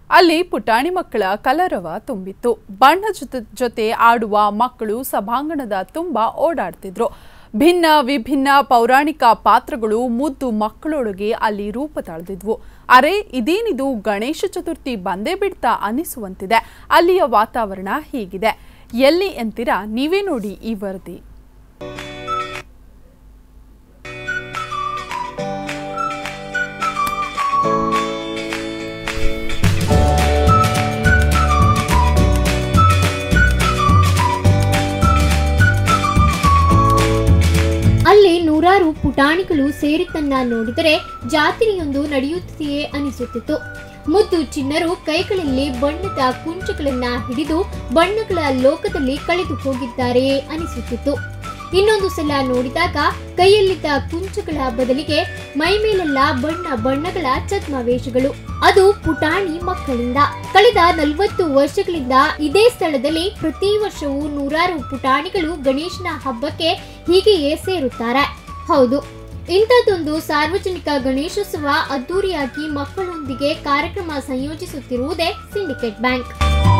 ಅಲ್ಲಿ ಪುಟಾಣಿ ಮಕ್ಕಳ ಕಲರವ ತುಂಬಿತ್ತು ಬಣ್ಣ ಜೊತೆ ಜೊತೆ ಆಡುವ ಮಕ್ಕಳು ಸಭಾಂಗಣದ ತುಂಬ ಓಡಾಡ್ತಿದ್ರು ಭಿನ್ನ ವಿಭಿನ್ನ ಪೌರಾಣಿಕ ಪಾತ್ರಗಳು ಮುದ್ದು ಮಕ್ಕಳೊಳಗೆ ಅಲ್ಲಿ ರೂಪ ತಾಳ್ದಿದ್ವು ಅರೆ ಇದೇನಿದು ಗಣೇಶ ಚತುರ್ಥಿ ಬಂದೇ ಬಿಡ್ತಾ ಅನಿಸುವಂತಿದೆ ಅಲ್ಲಿಯ ವಾತಾವರಣ ಹೀಗಿದೆ ಎಲ್ಲಿ ಎಂತೀರಾ ನೀವೇ ನೋಡಿ ಈ ವರದಿ ಅಲ್ಲಿ ನೂರಾರು ಪುಟಾಣಿಗಳು ಸೇರಿದ್ದನ್ನ ನೋಡಿದರೆ ಜಾತ್ರೆಯೊಂದು ನಡೆಯುತ್ತಿದೆಯೇ ಅನಿಸುತ್ತಿತ್ತು ಮುದ್ದು ಚಿನ್ನರು ಕೈಗಳಲ್ಲಿ ಬಣ್ಣದ ಕುಂಚಗಳನ್ನ ಹಿಡಿದು ಬಣ್ಣಗಳ ಲೋಕದಲ್ಲಿ ಕಳೆದು ಹೋಗಿದ್ದಾರೆಯೇ ಅನಿಸುತ್ತಿತ್ತು ಇನ್ನೊಂದು ಸಲ ನೋಡಿದಾಗ ಕೈಯಲ್ಲಿದ್ದ ಕುಂಚಗಳ ಬದಲಿಗೆ ಮೈಮೇಲೆಲ್ಲ ಬಣ್ಣ ಬಣ್ಣಗಳ ಛದ್ಮವೇಷಗಳು ಅದು ಪುಟಾಣಿ ಮಕ್ಕಳಿಂದ ಕಳೆದ ನಲವತ್ತು ವರ್ಷಗಳಿಂದ ಇದೇ ಸ್ಥಳದಲ್ಲಿ ಪ್ರತಿ ವರ್ಷವೂ ನೂರಾರು ಪುಟಾಣಿಗಳು ಗಣೇಶನ ಹಬ್ಬಕ್ಕೆ ಹೀಗೆಯೇ ಸೇರುತ್ತಾರೆ ಹೌದು ಇಂಥದ್ದೊಂದು ಸಾರ್ವಜನಿಕ ಗಣೇಶೋತ್ಸವ ಅದ್ದೂರಿಯಾಗಿ ಮಕ್ಕಳೊಂದಿಗೆ ಕಾರ್ಯಕ್ರಮ ಸಂಯೋಜಿಸುತ್ತಿರುವುದೇ ಸಿಂಡಿಕೇಟ್ ಬ್ಯಾಂಕ್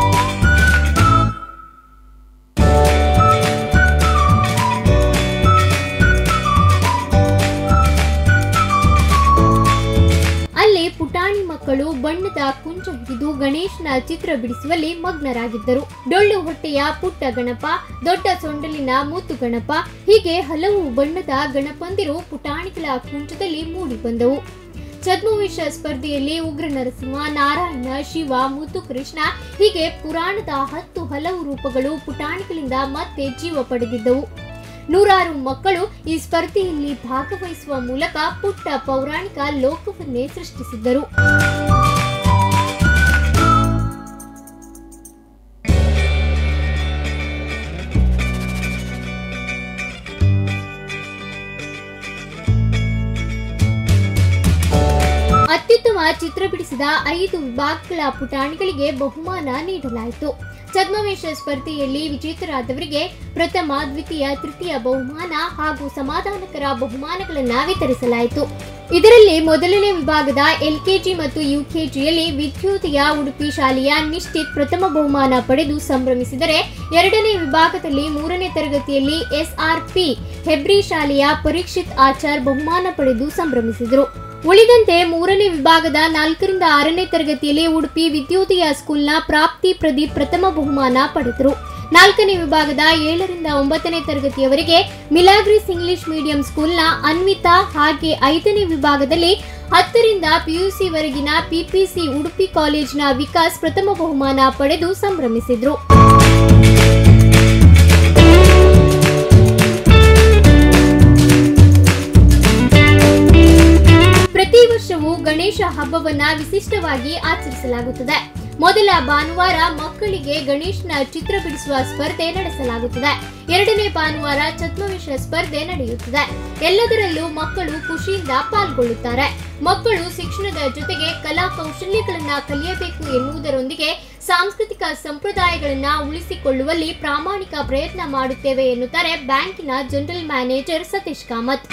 ಅಲ್ಲಿ ಪುಟಾಣಿ ಮಕ್ಕಳು ಬಣ್ಣದ ಕುಂಚ ಹಿಡಿದು ಗಣೇಶನ ಚಿತ್ರ ಬಿಡಿಸುವಲ್ಲಿ ಮಗ್ನರಾಗಿದ್ದರು ಡೊಳ್ಳು ಹೊಟ್ಟೆಯ ಪುಟ್ಟ ಗಣಪ ದೊಡ್ಡ ಸೊಂಡಲಿನ ಮುತ್ತು ಗಣಪ ಹೀಗೆ ಹಲವು ಬಣ್ಣದ ಗಣಪಂದಿರು ಪುಟಾಣಿಗಳ ಕುಂಚದಲ್ಲಿ ಮೂಡಿ ಬಂದವು ಛದ್ಮವೇಷ ಸ್ಪರ್ಧೆಯಲ್ಲಿ ಉಗ್ರ ನರಸಿಂಹ ನಾರಾಯಣ ಶಿವ ಮುತ್ತು ಕೃಷ್ಣ ಹೀಗೆ ಪುರಾಣದ ಹತ್ತು ಹಲವು ರೂಪಗಳು ಪುಟಾಣಿಗಳಿಂದ ಮತ್ತೆ ಜೀವ ಪಡೆದಿದ್ದವು ನೂರಾರು ಮಕ್ಕಳು ಈ ಸ್ಪರ್ಧೆಯಲ್ಲಿ ಭಾಗವಹಿಸುವ ಮೂಲಕ ಪುಟ್ಟ ಪೌರಾಣಿಕ ಲೋಕವನ್ನೇ ಸೃಷ್ಟಿಸಿದ್ದರು ಅತ್ಯುತ್ತಮ ಚಿತ್ರ ಬಿಡಿಸಿದ ಐದು ವಿಭಾಗಗಳ ಪುಟಾಣಿಗಳಿಗೆ ಬಹುಮಾನ ನೀಡಲಾಯಿತು ಛದ್ಮವೇಷ ಸ್ಪರ್ಧೆಯಲ್ಲಿ ವಿಜೇತರಾದವರಿಗೆ ಪ್ರಥಮ ದ್ವಿತೀಯ ತೃತೀಯ ಬಹುಮಾನ ಹಾಗೂ ಸಮಾಧಾನಕರ ಬಹುಮಾನಗಳನ್ನು ವಿತರಿಸಲಾಯಿತು ಇದರಲ್ಲಿ ಮೊದಲನೇ ವಿಭಾಗದ ಎಲ್ಕೆಜಿ ಮತ್ತು ಯುಕೆಜಿಯಲ್ಲಿ ವಿದ್ಯುತಿಯ ಉಡುಪಿ ಶಾಲೆಯ ನಿಶ್ಚಿತ್ ಪ್ರಥಮ ಬಹುಮಾನ ಪಡೆದು ಸಂಭ್ರಮಿಸಿದರೆ ಎರಡನೇ ವಿಭಾಗದಲ್ಲಿ ಮೂರನೇ ತರಗತಿಯಲ್ಲಿ ಎಸ್ಆರ್ಪಿ ಹೆಬ್ರಿ ಶಾಲೆಯ ಪರೀಕ್ಷಿತ್ ಆಚಾರ್ ಬಹುಮಾನ ಪಡೆದು ಸಂಭ್ರಮಿಸಿದರು ಉಳಿದಂತೆ ಮೂರನೇ ವಿಭಾಗದ ನಾಲ್ಕರಿಂದ ಆರನೇ ತರಗತಿಯಲ್ಲಿ ಉಡುಪಿ ವಿದ್ಯುತಿಯ ಸ್ಕೂಲ್ನ ಪ್ರಾಪ್ತಿ ಪ್ರದೀಪ್ ಪ್ರಥಮ ಬಹುಮಾನ ಪಡೆದರು ನಾಲ್ಕನೇ ವಿಭಾಗದ ಏಳರಿಂದ ಒಂಬತ್ತನೇ ತರಗತಿಯವರೆಗೆ ಮಿಲಾಗ್ರಿಸ್ ಇಂಗ್ಲಿಷ್ ಮೀಡಿಯಂ ಸ್ಕೂಲ್ನ ಅನ್ವಿತಾ ಹಾಗೆ ಐದನೇ ವಿಭಾಗದಲ್ಲಿ ಹತ್ತರಿಂದ ಪಿಯುಸಿ ವರೆಗಿನ ಪಿಪಿಸಿ ಉಡುಪಿ ಕಾಲೇಜಿನ ವಿಕಾಸ್ ಪ್ರಥಮ ಬಹುಮಾನ ಪಡೆದು ಸಂಭ್ರಮಿಸಿದ್ರು ಪ್ರತಿ ವರ್ಷವೂ ಗಣೇಶ ಹಬ್ಬವನ್ನ ವಿಶಿಷ್ಟವಾಗಿ ಆಚರಿಸಲಾಗುತ್ತದೆ ಮೊದಲ ಭಾನುವಾರ ಮಕ್ಕಳಿಗೆ ಗಣೇಶನ ಚಿತ್ರ ಬಿಡಿಸುವ ಸ್ಪರ್ಧೆ ನಡೆಸಲಾಗುತ್ತದೆ ಎರಡನೇ ಭಾನುವಾರ ಛದ್ಮವೇಷ ಸ್ಪರ್ಧೆ ನಡೆಯುತ್ತದೆ ಎಲ್ಲದರಲ್ಲೂ ಮಕ್ಕಳು ಖುಷಿಯಿಂದ ಪಾಲ್ಗೊಳ್ಳುತ್ತಾರೆ ಮಕ್ಕಳು ಶಿಕ್ಷಣದ ಜೊತೆಗೆ ಕಲಾ ಕೌಶಲ್ಯಗಳನ್ನ ಕಲಿಯಬೇಕು ಎನ್ನುವುದರೊಂದಿಗೆ ಸಾಂಸ್ಕೃತಿಕ ಸಂಪ್ರದಾಯಗಳನ್ನ ಉಳಿಸಿಕೊಳ್ಳುವಲ್ಲಿ ಪ್ರಾಮಾಣಿಕ ಪ್ರಯತ್ನ ಮಾಡುತ್ತೇವೆ ಎನ್ನುತ್ತಾರೆ ಬ್ಯಾಂಕಿನ general manager Satish Kamath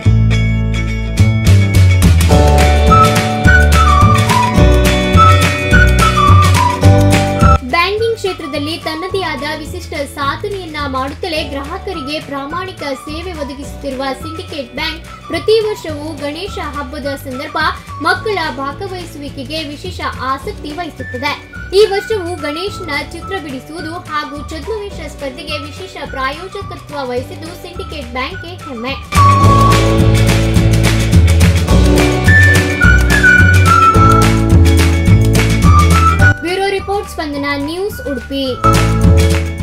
banking ಕ್ಷೇತ್ರದಲ್ಲಿ ತನ್ನದೇ ಆದ ವಿಶಿಷ್ಟ ಸಾಧನೆಯನ್ನ ಮಾಡುತ್ತಲೇ ಗ್ರಾಹಕರಿಗೆ ಪ್ರಾಮಾಣಿಕ ಸೇವೆ ಒದಗಿಸುತ್ತಿರುವ ಸಿಂಡಿಕೇಟ್ ಬ್ಯಾಂಕ್ ಪ್ರತಿ ವರ್ಷವೂ ಗಣೇಶ ಹಬ್ಬದ ಸಂದರ್ಭ ಮಕ್ಕಳ ಭಾಗವಹಿಸುವಿಕೆಗೆ ವಿಶೇಷ ಆಸಕ್ತಿ ವಹಿಸುತ್ತದೆ ಈ ವರ್ಷವೂ ಗಣೇಶನ ಚಿತ್ರ ಬಿಡಿಸುವುದು ಹಾಗೂ ಛದ್ಮವೇಷ ಸ್ಪರ್ಧೆಗೆ ವಿಶೇಷ ಪ್ರಾಯೋಜಕತ್ವ ವಹಿಸಿದ್ದು ಸಿಂಡಿಕೇಟ್ ಬ್ಯಾಂಕ್ಗೆ ಹೆಮ್ಮೆ bureau report Spandana news Udupi